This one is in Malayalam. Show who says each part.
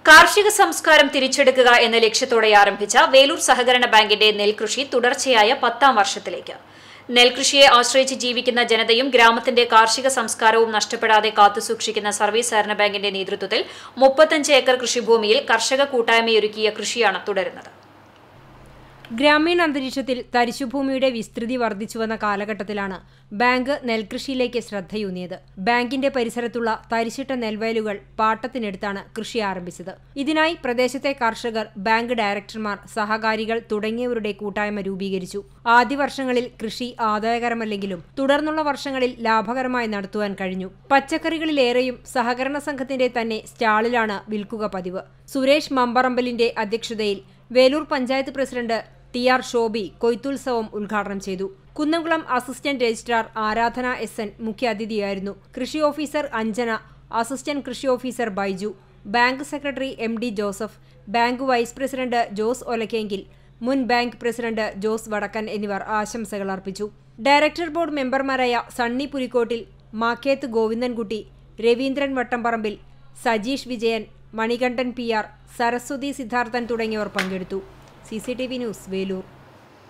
Speaker 1: കാർഷിക സംസ്കാരം തിരിച്ചെടുക്കുക എന്ന ലക്ഷ്യത്തോടെ ആരംഭിച്ച വേലൂർ സഹകരണ ബാങ്കിന്റെ നെൽകൃഷി തുടർച്ചയായ പത്താം വർഷത്തിലേക്ക് നെൽകൃഷിയെ ആശ്രയിച്ച് ജീവിക്കുന്ന ജനതയും ഗ്രാമത്തിന്റെ കാർഷിക സംസ്കാരവും നഷ്ടപ്പെടാതെ കാത്തുസൂക്ഷിക്കുന്ന സർവീസ് സഹകരണ ബാങ്കിന്റെ നേതൃത്വത്തിൽ മുപ്പത്തഞ്ച് ഏക്കർ കൃഷിഭൂമിയിൽ കർഷക കൂട്ടായ്മയൊരുക്കിയ കൃഷിയാണ് തുടരുന്നത്
Speaker 2: ഗ്രാമീണ അന്തരീക്ഷത്തിൽ തരിശുഭൂമിയുടെ വിസ്തൃതി വർദ്ധിച്ചുവന്ന കാലഘട്ടത്തിലാണ് ബാങ്ക് നെൽകൃഷിയിലേക്ക് ശ്രദ്ധയൂന്നിയത് ബാങ്കിന്റെ പരിസരത്തുള്ള തരിശിട്ട നെൽവയലുകൾ പാട്ടത്തിനെടുത്താണ് കൃഷി ആരംഭിച്ചത് ഇതിനായി പ്രദേശത്തെ കർഷകർ ബാങ്ക് ഡയറക്ടർമാർ സഹകാരികൾ തുടങ്ങിയവരുടെ കൂട്ടായ്മ രൂപീകരിച്ചു ആദ്യ വർഷങ്ങളിൽ കൃഷി ആദായകരമല്ലെങ്കിലും തുടർന്നുള്ള വർഷങ്ങളിൽ ലാഭകരമായി നടത്തുവാൻ കഴിഞ്ഞു പച്ചക്കറികളിലേറെയും സഹകരണ സംഘത്തിന്റെ തന്നെ സ്റ്റാളിലാണ് വിൽക്കുക പതിവ് സുരേഷ് മമ്പറമ്പലിന്റെ അധ്യക്ഷതയിൽ Velur panchayat president T R Shobi കൊയ്ത്തുത്സവം ഉദ്ഘാടനം ചെയ്തു Kunnamkulam assistant registrar Aradhana S N മുഖ്യാതിഥിയായിരുന്നു കൃഷി ഓഫീസർ അഞ്ജന അസിസ്റ്റന്റ് കൃഷി officer Baiju bank secretary M D Joseph bank vice president Jose Olakkengil മുൻ ബാങ്ക് പ്രസിഡന്റ് ജോസ് വടക്കൻ എന്നിവർ ആശംസകൾ അർപ്പിച്ചു ഡയറക്ടർ ബോർഡ് മെമ്പർമാരായ Sunny Pulikottil Makketh Govindankutty Raveendran Vattamparambil Sajeesh Vijayan Manikandan P R Saraswathi Sidharthan തുടങ്ങിയവർ പങ്കെടുത്തു C C T V news Velur